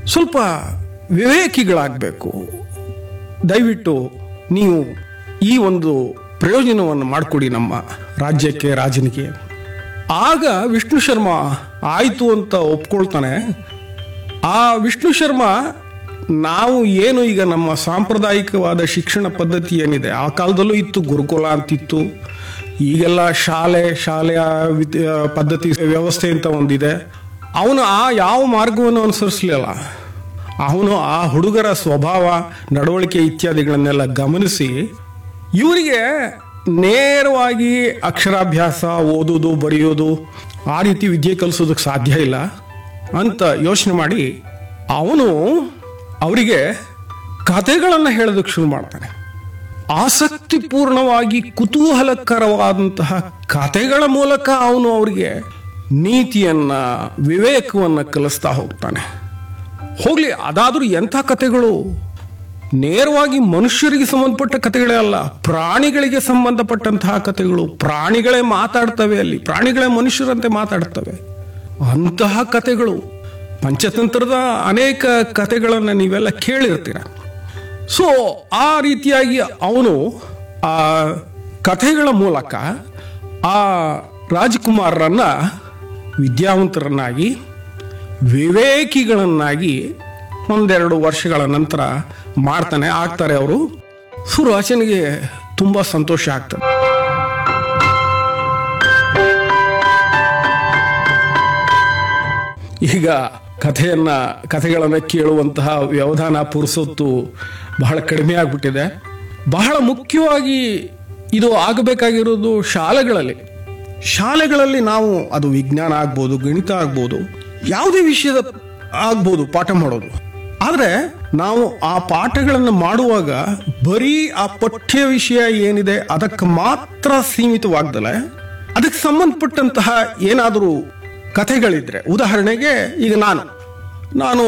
ಸ್ವಲ್ಪ ವಿವೇಕಿಗಳಾಗಬೇಕು ದಯವಿಟ್ಟು ನೀವು ಈ ಒಂದು ಪ್ರಯೋಜನವನ್ನು ಮಾಡಿಕೊಡಿ ನಮ್ಮ ರಾಜ್ಯಕ್ಕೆ ರಾಜನಿಗೆ ಆಗ ವಿಷ್ಣು ಶರ್ಮಾ ಆಯಿತು ಅಂತ ಒಪ್ಕೊಳ್ತಾನೆ ಆ ವಿಷ್ಣು ಶರ್ಮಾ ನಾವು ಏನು ಈಗ ನಮ್ಮ ಸಾಂಪ್ರದಾಯಿಕವಾದ ಶಿಕ್ಷಣ ಪದ್ಧತಿ ಏನಿದೆ ಆ ಕಾಲದಲ್ಲೂ ಇತ್ತು ಗುರುಕುಲ ಅಂತಿತ್ತು ಈಗೆಲ್ಲ ಶಾಲೆ ಶಾಲೆಯ ವಿದ್ಯಾ ಪದ್ಧತಿ ವ್ಯವಸ್ಥೆ ಅಂತ ಒಂದಿದೆ ಅವನು ಆ ಯಾವ ಮಾರ್ಗವನ್ನು ಅನುಸರಿಸಲಿಲ್ಲ ಅವನು ಆ ಹುಡುಗರ ಸ್ವಭಾವ ನಡವಳಿಕೆ ಇತ್ಯಾದಿಗಳನ್ನೆಲ್ಲ ಗಮನಿಸಿ ಇವರಿಗೆ ನೇರವಾಗಿ ಅಕ್ಷರಾಭ್ಯಾಸ ಓದೋದು ಬರೆಯೋದು ಆ ರೀತಿ ವಿದ್ಯೆ ಕಲಿಸೋದಕ್ಕೆ ಸಾಧ್ಯ ಇಲ್ಲ ಅಂತ ಯೋಚನೆ ಮಾಡಿ ಅವನು ಅವರಿಗೆ ಕಥೆಗಳನ್ನು ಹೇಳೋದಕ್ಕೆ ಶುರು ಮಾಡ್ತಾನೆ ಆಸಕ್ತಿಪೂರ್ಣವಾಗಿ ಕುತೂಹಲಕರವಾದಂತಹ ಕಥೆಗಳ ಮೂಲಕ ಅವನು ಅವರಿಗೆ ನೀತಿಯನ್ನ ವಿವೇಕವನ್ನ ಕಲಿಸ್ತಾ ಹೋಗ್ತಾನೆ ಹೋಗ್ಲಿ ಅದಾದ್ರೂ ಎಂಥ ಕಥೆಗಳು ನೇರವಾಗಿ ಮನುಷ್ಯರಿಗೆ ಸಂಬಂಧಪಟ್ಟ ಕಥೆಗಳೇ ಅಲ್ಲ ಪ್ರಾಣಿಗಳಿಗೆ ಸಂಬಂಧಪಟ್ಟಂತಹ ಕಥೆಗಳು ಪ್ರಾಣಿಗಳೇ ಮಾತಾಡ್ತವೆ ಅಲ್ಲಿ ಪ್ರಾಣಿಗಳೇ ಮನುಷ್ಯರಂತೆ ಮಾತಾಡ್ತವೆ ಅಂತಹ ಕಥೆಗಳು ಪಂಚತಂತ್ರದ ಅನೇಕ ಕಥೆಗಳನ್ನು ನೀವೆಲ್ಲ ಕೇಳಿರ್ತೀರ ಸೊ ಆ ರೀತಿಯಾಗಿ ಅವನು ಆ ಕಥೆಗಳ ಮೂಲಕ ಆ ರಾಜಕುಮಾರರನ್ನ ವಿದ್ಯಾವಂತರನ್ನಾಗಿ ವಿವೇಕಿಗಳನ್ನಾಗಿ ಒಂದೆರಡು ವರ್ಷಗಳ ನಂತರ ಮಾಡ್ತಾನೆ ಆಗ್ತಾರೆ ಅವರು ಸುರಾಚನಿಗೆ ತುಂಬ ಸಂತೋಷ ಆಗ್ತದೆ ಈಗ ಕಥೆಯನ್ನ ಕಥೆಗಳನ್ನು ಕೇಳುವಂತಹ ವ್ಯವಧಾನ ಪುರುಸೊತ್ತು ಬಹಳ ಕಡಿಮೆ ಆಗ್ಬಿಟ್ಟಿದೆ ಬಹಳ ಮುಖ್ಯವಾಗಿ ಇದು ಆಗಬೇಕಾಗಿರೋದು ಶಾಲೆಗಳಲ್ಲಿ ಶಾಲೆಗಳಲ್ಲಿ ನಾವು ಅದು ವಿಜ್ಞಾನ ಆಗ್ಬೋದು ಗಣಿತ ಆಗ್ಬೋದು ಯಾವುದೇ ವಿಷಯದ ಆಗ್ಬೋದು ಪಾಠ ಮಾಡೋದು ಆದರೆ ನಾವು ಆ ಪಾಠಗಳನ್ನು ಮಾಡುವಾಗ ಬರೀ ಆ ಪಠ್ಯ ವಿಷಯ ಏನಿದೆ ಅದಕ್ಕೆ ಮಾತ್ರ ಸೀಮಿತವಾಗ್ದಲೆ ಅದಕ್ಕೆ ಸಂಬಂಧಪಟ್ಟಂತಹ ಏನಾದರೂ ಕಥೆಗಳಿದ್ರೆ ಉದಾಹರಣೆಗೆ ಈಗ ನಾನು ನಾನು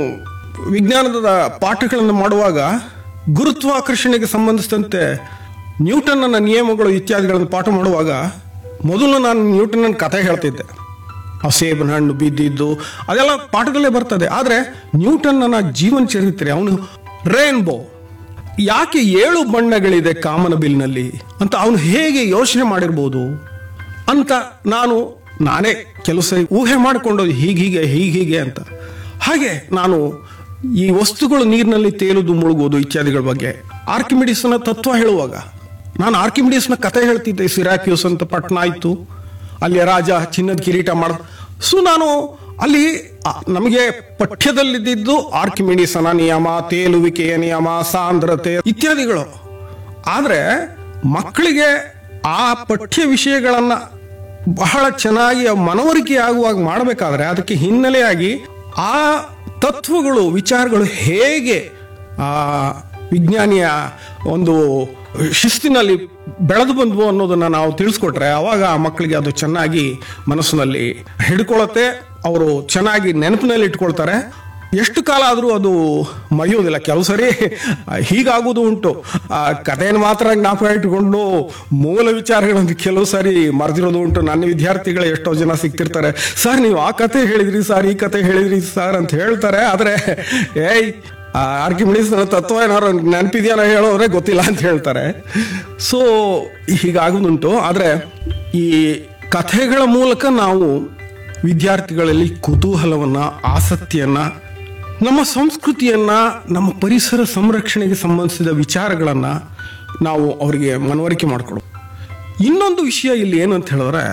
ವಿಜ್ಞಾನದ ಪಾಠಗಳನ್ನು ಮಾಡುವಾಗ ಗುರುತ್ವಾಕರ್ಷಣೆಗೆ ಸಂಬಂಧಿಸಿದಂತೆ ನ್ಯೂಟನ್ನ ನಿಯಮಗಳು ಇತ್ಯಾದಿಗಳನ್ನು ಪಾಠ ಮಾಡುವಾಗ ಮೊದಲು ನಾನು ನ್ಯೂಟನ್ನ ಕಥೆ ಹೇಳ್ತಿದ್ದೆ ಆ ಸೇಬನ ಹಣ್ಣು ಬಿದ್ದಿದ್ದು ಅದೆಲ್ಲ ಪಾಠದಲ್ಲೇ ಬರ್ತದೆ ಆದರೆ ನ್ಯೂಟನ್ನ ಜೀವನ ಚರಿತ್ರೆ ಅವನು ರೇನ್ಬೋ ಯಾಕೆ ಏಳು ಬಣ್ಣಗಳಿದೆ ಕಾಮನ ಬಿಲ್ನಲ್ಲಿ ಅಂತ ಅವನು ಹೇಗೆ ಯೋಚನೆ ಮಾಡಿರ್ಬೋದು ಅಂತ ನಾನು ನಾನೇ ಕೆಲವು ಸರಿ ಊಹೆ ಮಾಡಿಕೊಂಡು ಹೀಗೀಗೆ ಹೀಗೀಗೆ ಅಂತ ಹಾಗೆ ನಾನು ಈ ವಸ್ತುಗಳು ನೀರಿನಲ್ಲಿ ತೇಲುದು ಮುಳುಗೋದು ಇತ್ಯಾದಿಗಳ ಬಗ್ಗೆ ಆರ್ಕಿಮಿಡಿಸ್ನ ತತ್ವ ಹೇಳುವಾಗ ನಾನು ಆರ್ಕಿಮಿಡಿಸ್ನ ಕತೆ ಹೇಳ್ತಿದ್ದೆ ಸಿರಾಕ್ಯೂಸ್ ಅಂತ ಪಟ್ಟಣ ಇತ್ತು ಅಲ್ಲಿ ರಾಜ ಚಿನ್ನದ ಕಿರೀಟ ಮಾಡ ಸೊ ನಾನು ಅಲ್ಲಿ ಆ, ನಮಗೆ ಪಠ್ಯದಲ್ಲಿದ್ದು ಆರ್ಕಿಮಿಡಿಸನ ನಿಯಮ ತೇಲುವಿಕೆಯ ನಿಯಮ ಸಾಂದ್ರತೆ ಇತ್ಯಾದಿಗಳು ಆದರೆ ಮಕ್ಕಳಿಗೆ ಆ ಪಠ್ಯ ವಿಷಯಗಳನ್ನ ಬಹಳ ಚೆನ್ನಾಗಿ ಮನವರಿಕೆ ಆಗುವಾಗ ಮಾಡಬೇಕಾದ್ರೆ ಅದಕ್ಕೆ ಹಿನ್ನೆಲೆಯಾಗಿ ಆ ತತ್ವಗಳು ವಿಚಾರಗಳು ಹೇಗೆ ಆ ವಿಜ್ಞಾನಿಯ ಒಂದು ಶಿಸ್ತಿನಲ್ಲಿ ಬೆಳೆದು ಬಂದ್ವು ಅನ್ನೋದನ್ನ ನಾವು ತಿಳಿಸ್ಕೊಟ್ರೆ ಅವಾಗ ಆ ಮಕ್ಕಳಿಗೆ ಅದು ಚೆನ್ನಾಗಿ ಮನಸ್ಸಿನಲ್ಲಿ ಹಿಡ್ಕೊಳತ್ತೆ ಅವರು ಚೆನ್ನಾಗಿ ನೆನಪಿನಲ್ಲಿ ಇಟ್ಕೊಳ್ತಾರೆ ಎಷ್ಟು ಕಾಲ ಆದರೂ ಅದು ಮರೆಯೋದಿಲ್ಲ ಕೆಲವು ಸರಿ ಹೀಗಾಗೋದು ಉಂಟು ಆ ಕಥೆಯನ್ನು ಮಾತ್ರ ಜ್ಞಾಪಕ ಇಟ್ಕೊಂಡು ಮೂಲ ವಿಚಾರಗಳನ್ನು ಕೆಲವು ಸಾರಿ ಮರೆದಿರೋದು ಉಂಟು ನನ್ನ ವಿದ್ಯಾರ್ಥಿಗಳು ಎಷ್ಟೋ ಜನ ಸಿಗ್ತಿರ್ತಾರೆ ಸರ್ ನೀವು ಆ ಕತೆ ಹೇಳಿದ್ರಿ ಸರ್ ಈ ಕತೆ ಹೇಳಿದ್ರಿ ಸರ್ ಅಂತ ಹೇಳ್ತಾರೆ ಆದರೆ ಏಯ್ ಆರ್ಕಿಮಿಡಿಸ್ ತತ್ವ ಏನಾರು ನೆನಪಿದ್ಯಾನ ಹೇಳೋದ್ರೆ ಗೊತ್ತಿಲ್ಲ ಅಂತ ಹೇಳ್ತಾರೆ ಸೊ ಹೀಗಾಗೋದುಂಟು ಆದರೆ ಈ ಕಥೆಗಳ ಮೂಲಕ ನಾವು ವಿದ್ಯಾರ್ಥಿಗಳಲ್ಲಿ ಕುತೂಹಲವನ್ನ ಆಸಕ್ತಿಯನ್ನ ನಮ್ಮ ಸಂಸ್ಕೃತಿಯನ್ನ ನಮ್ಮ ಪರಿಸರ ಸಂರಕ್ಷಣೆಗೆ ಸಂಬಂಧಿಸಿದ ವಿಚಾರಗಳನ್ನ ನಾವು ಅವರಿಗೆ ಮನವರಿಕೆ ಮಾಡಿಕೊಡು ಇನ್ನೊಂದು ವಿಷಯ ಇಲ್ಲಿ ಏನು ಅಂತ ಹೇಳಿದ್ರೆ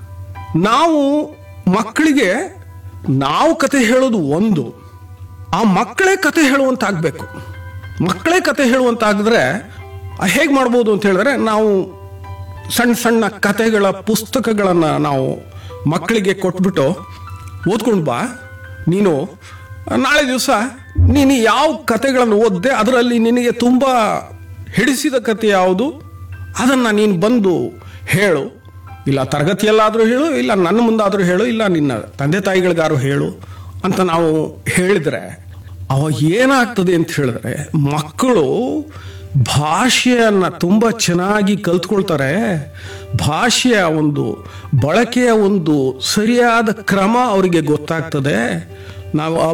ನಾವು ಮಕ್ಕಳಿಗೆ ನಾವು ಕತೆ ಹೇಳೋದು ಒಂದು ಆ ಮಕ್ಕಳೇ ಕತೆ ಹೇಳುವಂತಾಗಬೇಕು ಮಕ್ಕಳೇ ಕತೆ ಹೇಳುವಂತಾಗಿದ್ರೆ ಹೇಗೆ ಮಾಡ್ಬೋದು ಅಂತ ಹೇಳಿದ್ರೆ ನಾವು ಸಣ್ಣ ಸಣ್ಣ ಕತೆಗಳ ಪುಸ್ತಕಗಳನ್ನು ನಾವು ಮಕ್ಕಳಿಗೆ ಕೊಟ್ಬಿಟ್ಟು ಓದ್ಕೊಂಡು ಬಾ ನೀನು ನಾಳೆ ದಿವಸ ನೀನು ಯಾವ ಕತೆಗಳನ್ನು ಓದ್ದೆ ಅದರಲ್ಲಿ ನಿನಗೆ ತುಂಬ ಹಿಡಿಸಿದ ಕತೆ ಯಾವುದು ಅದನ್ನು ನೀನು ಬಂದು ಹೇಳು ಇಲ್ಲ ತರಗತಿಯಲ್ಲಾದರೂ ಹೇಳು ಇಲ್ಲ ನನ್ನ ಮುಂದಾದರೂ ಹೇಳು ಇಲ್ಲ ನಿನ್ನ ತಂದೆ ತಾಯಿಗಳಿಗಾರು ಹೇಳು ಅಂತ ನಾವು ಹೇಳಿದ್ರೆ ಅವಾಗ ಏನಾಗ್ತದೆ ಅಂತ ಹೇಳಿದ್ರೆ ಮಕ್ಕಳು ಭಾಷೆಯನ್ನ ತುಂಬ ಚೆನ್ನಾಗಿ ಕಲ್ತ್ಕೊಳ್ತಾರೆ ಭಾಷೆಯ ಒಂದು ಬಳಕೆಯ ಒಂದು ಸರಿಯಾದ ಕ್ರಮ ಅವರಿಗೆ ಗೊತ್ತಾಗ್ತದೆ ನಾವು ಆ